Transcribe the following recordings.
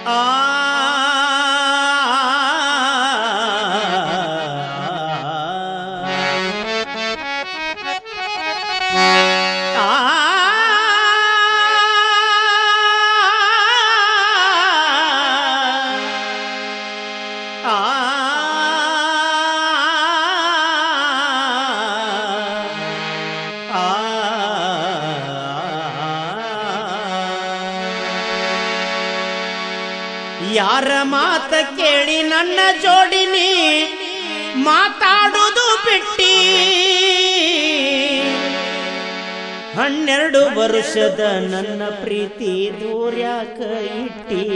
ಆ ಯಾರ ಮಾತ ಕೇಳಿ ನನ್ನ ಜೋಡಿನಿ ಮಾತಾಡುವುದು ಬಿಟ್ಟಿ ಹನ್ನೆರಡು ವರ್ಷದ ನನ್ನ ಪ್ರೀತಿ ದೂರ್ಯಾಕ ಇಟ್ಟಿ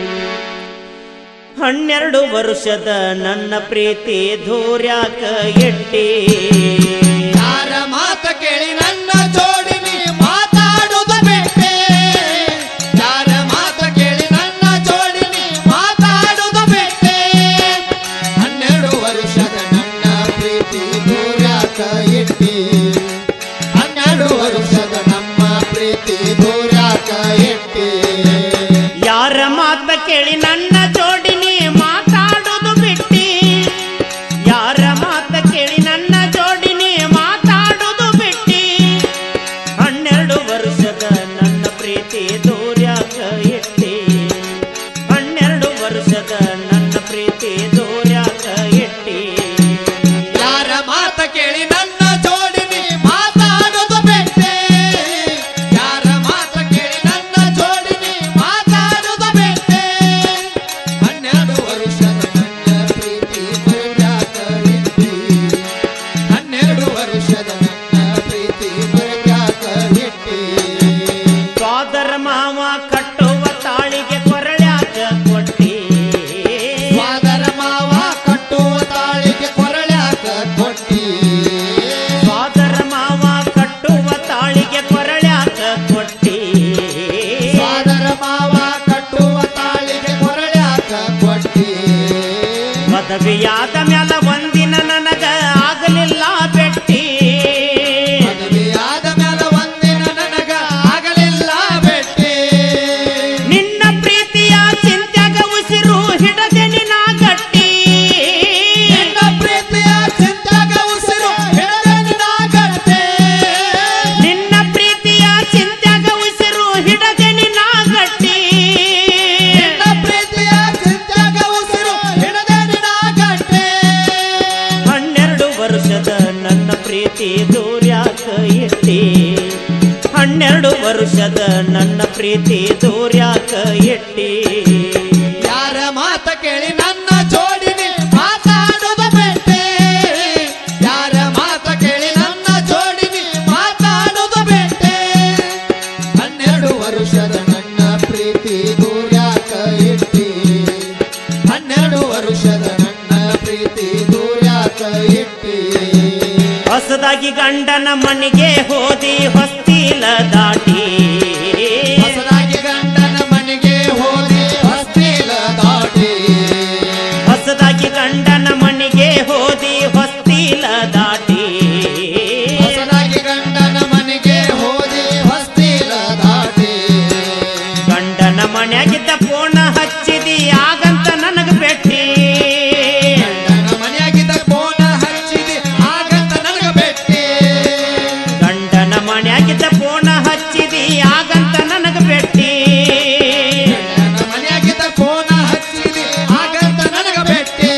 ಹನ್ನೆರಡು ವರ್ಷದ ನನ್ನ ಪ್ರೀತಿ ದೂರ್ಯಾಕ ಇಟ್ಟಿ ಯಾರ ಮಾತ ಕೇಳಿ ನನ್ನ ಜೋಡಿ ನೀ ಮಾತಾಡುವುದು ಬಿಟ್ಟೆ ಯಾರ ಮಾತ ಕೇಳಿ ನನ್ನ ಜೋಡಿ ನೀ ಮಾತಾಡುವುದು ಬಿಟ್ಟೆ ಹನ್ನೆರಡು ವರ್ಷದ ನನ್ನ ಪ್ರೀತಿ ದೂರ್ಯಾಕ ಇಟ್ಟಿ ಹನ್ನೆರಡು ವರ್ಷದ ನಮ್ಮ ಪ್ರೀತಿ ದೂರ್ಯಾಕ ಇಟ್ಟಿ ಯಾರ ಮಾತ ಕೇಳಿ ನನ್ನ ಜೋಡಿನಿ ಮಾತಾಡುವುದು ಬಿಟ್ಟಿ ಯಾರ ಮಾತ ಕೇಳಿ ನನ್ನ ಜೋಡಿನಿ ಮಾತಾಡುವುದು ಬಿಟ್ಟಿ ಹನ್ನೆರಡು ವರ್ಷದ ನನ್ನ ಪ್ರೀತಿ ದೂರ್ಯಾಕ ಇಟ್ಟಿ ಹನ್ನೆರಡು ವರ್ಷದ ನನ್ನ ಪ್ರೀತಿ ದೂರ್ಯಾಕ ಇಟ್ಟಿ ಯಾರ ಮಾತ ಕೇಳಿ ನನ್ನ ಜೋಡಿ ನೀ ಮಾತಾಡೋದು ಬಿಟ್ಟೆ ಯಾರ ಮಾತ ಕೇಳಿ ನನ್ನ ಜೋಡಿ ನೀ ಮಾತಾಡೋದು ಬಿಟ್ಟೆ ಹನ್ನೆರಡು ವರ್ಷದ ನನ್ನ ಪ್ರೀತಿ ಮರ್ಯಾಕ ಇಟ್ಟಿ ಹನ್ನೆರಡು ವರ್ಷದ ನನ್ನ ಪ್ರೀತಿ ಮರ್ಯಾಕ ಇಟ್ಟಿ ಸೋದರ ಮಾವ ಕಟ್ಟುವ ತಾಳಿಗೆ ಕೊರಳ್ಯಾಕ ಕೊಟ್ಟಿ ಸ್ವಾದರ ಮಾವ ಕಟ್ಟುವ ತಾಳಿಗೆ ಕೊರಳ್ಯಾಕ ಕೊಟ್ಟಿ ಸೋದರ ಮಾವ ಕಟ್ಟುವ ತಾಳಿಗೆ ಕೊರಳ್ಯಾಕ ಕೊಟ್ಟಿ ಸ್ವಾದರ ಮಾವ ಕಟ್ಟುವ ತಾಳಿಗೆ ಕೊರಳ್ಯಾಕ ಕೊಟ್ಟಿ ಮದುವೆಯಾದ ಮ್ಯಾಲ ಒಂದಿನ ನನಗ ಆಗಲಿಲ್ಲ ಬೆಟ್ಟಿ ಮದುವೆಯಾದ ಮ್ಯಾಲ ಒಂದಿನ ನನಗ ಆಗಲಿಲ್ಲ ಭೇಟಿ ನಿನ್ನ ಪ್ರೀತಿಯ ಚಿಂತ್ಯಾಗ ಉಸಿರು ಹಿಡದೆ ನಿನ ಗಟ್ಟಿ ನಿನ್ನ ಪ್ರೀತಿಯ ಚಿಂತಾಗ ಉಸಿರು ಹಿಡದೆ ನಿನ್ನ ಗಟ್ಟೆ ನಿನ್ನ ಪ್ರೀತಿಯ ಚಿಂತ್ಯಾಗ ಉಸಿರು ಹಿಡದೆ ನಿನ ಗಟ್ಟಿ ನಿನ್ನ ಪ್ರೀತಿಯ ಚಿಂತಾಗ ಉಸಿರು ಹಿಡದೆ ನಿನ್ನ ಗಟ್ಟೆ ಹನ್ನೆರಡು ವರ್ಷದ ನನ್ನ ಪ್ರೀತಿ ದೂರ್ಯಾಕ ಇಟ್ಟಿ ಹನ್ನೆರಡು ವರ್ಷದ ನನ್ನ ಪ್ರೀತಿ ದೂರ್ಯಾಕ ಇಟ್ಟಿ ಯಾರ ಮಾತ ಕೇಳಿ ನನ್ನ ಜೋಡಿನಿ ಮಾತಾಡೋದು ಬಿಟ್ಟೆ ಯಾರ ಮಾತ ಕೇಳಿ ನನ್ನ ಜೋಡಿನಿ ಮಾತಾಡೋದು ಬಿಟ್ಟೆ ಹನ್ನೆರಡು ವರ್ಷದ ನನ್ನ ಪ್ರೀತಿ ದೂರ್ಯಾಕ ಇಟ್ಟಿ ಹನ್ನೆರಡು ವರ್ಷದ ನನ್ನ ಪ್ರೀತಿ ದೂರ್ಯಾಕ ಇಟ್ಟಿ ಹೊಸದಾಗಿ ಗಂಡನ ಮನೆಗೆ ಹೋದಿ ಹೊಸ್ತಿಲ ದಾಟಿ ಹೊಸದಾಗಿ ಗಂಡನ ಮನೆಗೆ ಹೋಗಿ ಹೊಸ್ತಿಲ ದಾಟಿ ಹೊಸದಾಗಿ ಗಂಡನ ಮನೆಗೆ ಹೋದಿ ಹೊಸ್ತಿಲ ದಾಟಿ ಹೊಸದಾಗಿ ಗಂಡನ ಮನೆಗೆ ಹೋಗಿ ಹೊಸ್ತಿಲ ದಾಟಿ ಗಂಡನ ಮನೆಯಾಗಿದ್ದ ಫೋನ ಹಚ್ಚಿದಿ ಆಗಂತ ನನಗ ಬೆಟ್ಟಿ ಗಂಡನ ಮನೆಯಾಗಿದ್ದ ಫೋನ ಹಚ್ಚಿದಿ ಆಗಂತ ನನಗ ಬೆಟ್ಟಿ ಗಂಡನ ಮನೆಯಾಗಿದ್ದ ಫೋನ ಹಚ್ಚಿದಿ ಆಗಂತ ನನಗ ಬೆಟ್ಟಿ ಗಂಡನ ಮನೆಯಾಗಿದ್ದ ಫೋನ ಹಚ್ಚಿದಿ ಆಗಂತ ನನಗ ಬೆಟ್ಟಿ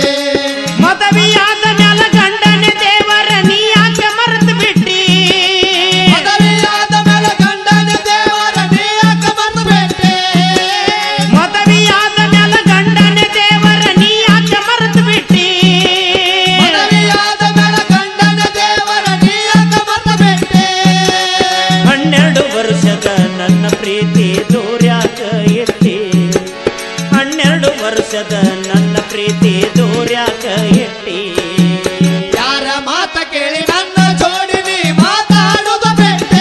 ಮದವಿಯಾದ ಮ್ಯಾಲ ಗಂಡನೆ ದೇವರ ನೀ ಯಾಕೆ ಮರೆತು ಬಿಟ್ಟಿ ಮದುವೆಯಾದ ಮೇಲೆ ಗಂಡನ ದೇವರ ನೀಯಾಕ ಮರ್ತು ಬೆಟ್ಟಿ ಮದವಿಯಾದ ಮ್ಯಾಲ ಗಂಡನೆ ದೇವರ ನೀ ಯಾಕೆ ಮರೆತು ಬಿಟ್ಟಿ ಮದುವೆಯಾದ ಮೇಲೆ ಗಂಡನ ದೇವರ ನೀಯಾಕ ಮರ್ತು ಬೆಟ್ಟಿ ಹನ್ನೆರಡು ವರ್ಷದ ನನ್ನ ಪ್ರೀತಿ ದೂರ್ಯಾಕ ಇಟ್ಟಿ ಹನ್ನೆರಡು ವರ್ಷದ ನನ್ನ ಪ್ರೀತಿ ದೂರ್ಯಾಕ ಇಟ್ಟಿ ಯಾರ ಮಾತ ಕೇಳಿ ನನ್ನ ಜೋಡಿ ನೀ ಮಾತಾಡುವುದು ಬಿಟ್ಟೆ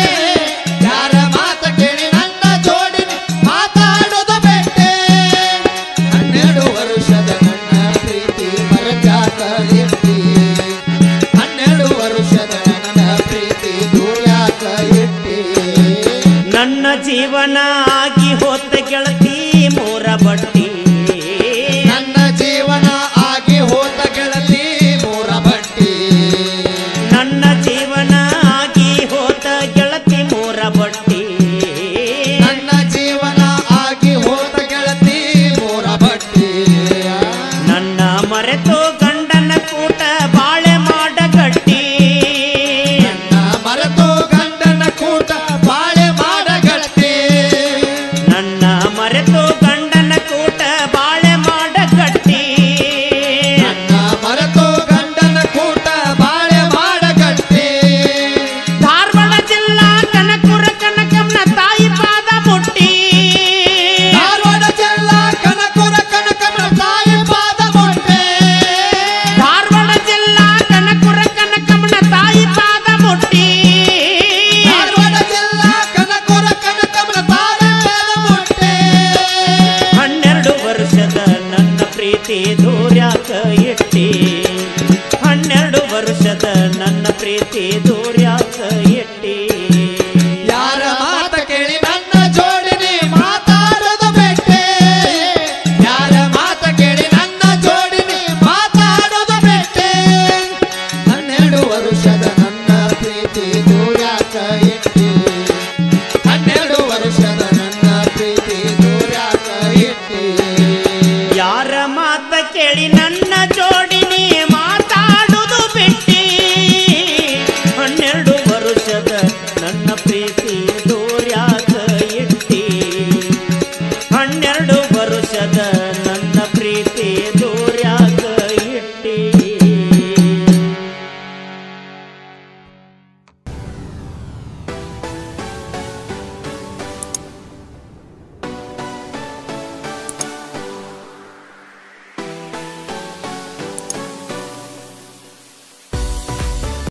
ಯಾರ ಮಾತ ಕೇಳಿ ನನ್ನ ಜೋಡಿ ನೀ ಮಾತಾಡುವುದು ಬಿಟ್ಟೆ ಹನ್ನೆರಡು ವರ್ಷದ ನನ್ನ ಪ್ರೀತಿ ಮರಜಾಕ ಇಟ್ಟಿ ಹನ್ನೆರಡು ವರ್ಷದ ನನ್ನ ಪ್ರೀತಿ ದೂರ್ಯಾಕ ಇಟ್ಟಿ ನನ್ನ ಜೀವನ ಆಗಿ ಹೋತ ಗೆಳತಿ ಮೂರ ಬಟ್ಟಿ ನನ್ನ ಜೀವನ ಆಗಿ ಹೋದ ಗೆಳತಿ ಮೂರ ಬಟ್ಟಿ ನನ್ನ ಜೀವನ ಆಗಿ ಹೋದ ಗೆಳತಿ ಮೂರ ಬಟ್ಟಿ ನನ್ನ ಜೀವನ ಆಗಿ ಹೋದ ಗೆಳತಿ ಮೂರ ಬಟ್ಟಿ ನನ್ನ ಮರೆತು ಗಂಡನ ಕೂಟ ಬಾಳೆ ಮಾಡ ಗಟ್ಟಿ ನನ್ನ ಮರೆತು ಗಂಡನ ಕೂಟ ಬಾಳೆ ಮಾಡ ಗೆಳತಿ ನನ್ನ ಮರೆತು ಗಂಡನ ಕೂಟ ಬಾಳೆ ಮಾಡ ಗಟ್ಟಿ ನನ್ನ ಮರೆತು ಗಂಡನ ಕೂಟ ಬಾಳೆ ಮಾಡ ಗೆಳತಿ ಧಾರವಾಡ ಜಿಲ್ಲಾ ಕನಕಪುರ ಕನಕಮ್ಮನ ತಾಯಿ ಪಾದ ಮುಟ್ಟಿ ಧಾರವಾಡ ಜಿಲ್ಲಾ ಕನಕುರ ಕನಕನ ತಾಯಿ ಪಾದ ಮೊಟ್ಟೆ ಧಾರವಾಡ ಜಿಲ್ಲಾ ಕನಕಪುರ ಕನಕಮ್ಮನ ತಾಯಿ ಪಾದ ಮುಟ್ಟಿ ಧಾರವಾಡ ಜಿಲ್ಲಾ ಕನಕುರ ಕನಕನ ತಾಯಿ ಪಾದ ಮೊಟ್ಟೆ ಹನ್ನೆರಡು ವರ್ಷದ ನನ್ನ ಪ್ರೀತಿ ದೂರ್ಯಾಕ